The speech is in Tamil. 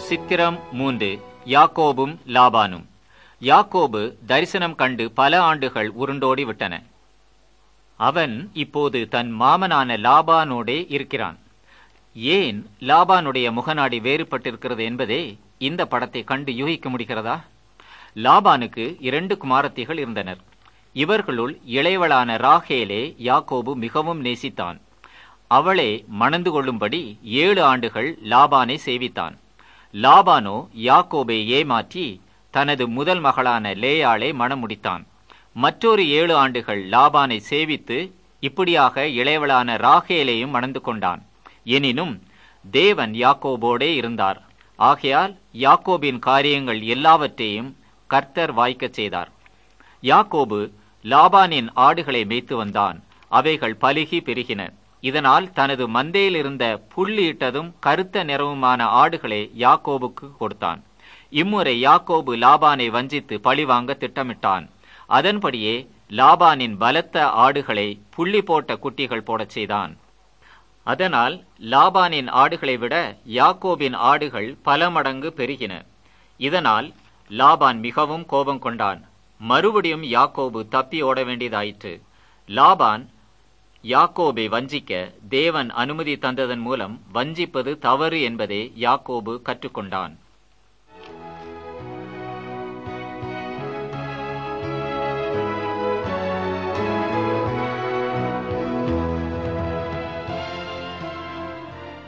சித்திரம் மூன்று யாக்கோபும் லாபானும் யாக்கோபு தரிசனம் கண்டு பல ஆண்டுகள் உருண்டோடி விட்டன அவன் இப்போது தன் மாமனான லாபானோடே இருக்கிறான் ஏன் லாபானுடைய முகநாடி வேறுபட்டிருக்கிறது என்பதே இந்த படத்தை கண்டு யூகிக்க முடிகிறதா லாபானுக்கு இரண்டு குமாரத்திகள் இருந்தனர் இவர்களுள் இளையவளான ராகேலே யாக்கோபு மிகவும் நேசித்தான் அவளை மணந்து கொள்ளும்படி ஏழு ஆண்டுகள் லாபானை சேவித்தான் லாபானோ யாக்கோபை ஏமாற்றி தனது முதல் மகளான லேயாளை மணம் முடித்தான் மற்றொரு ஏழு ஆண்டுகள் லாபானை சேவித்து இப்படியாக இளையவளான ராகேலையும் மணந்து கொண்டான் எனினும் தேவன் யாக்கோபோடே இருந்தார் ஆகையால் யாக்கோபின் காரியங்கள் எல்லாவற்றையும் கர்த்தர் வாய்க்கச் செய்தார் யாக்கோபு லாபானின் ஆடுகளை மேய்த்து வந்தான் அவைகள் பலுகி பெருகின இதனால் தனது மந்தையில் இருந்த புள்ளியிட்டதும் கருத்த நிறவுமான ஆடுகளை யாக்கோபுக்கு கொடுத்தான் இம்முறை யாக்கோபு லாபானை வஞ்சித்து பழிவாங்க திட்டமிட்டான் அதன்படியே லாபானின் பலத்த ஆடுகளை புள்ளி போட்ட குட்டிகள் போடச் செய்தான் அதனால் லாபானின் ஆடுகளை விட யாக்கோபின் ஆடுகள் பல மடங்கு பெருகின இதனால் லாபான் மிகவும் கோபம் கொண்டான் மறுபடியும் யாக்கோபு தப்பி ஓட வேண்டியதாயிற்று லாபான் யாக்கோபை வஞ்சிக்க தேவன் அனுமதி தந்ததன் மூலம் வஞ்சிப்பது தவறு என்பதை யாக்கோபு கற்றுக்கொண்டான்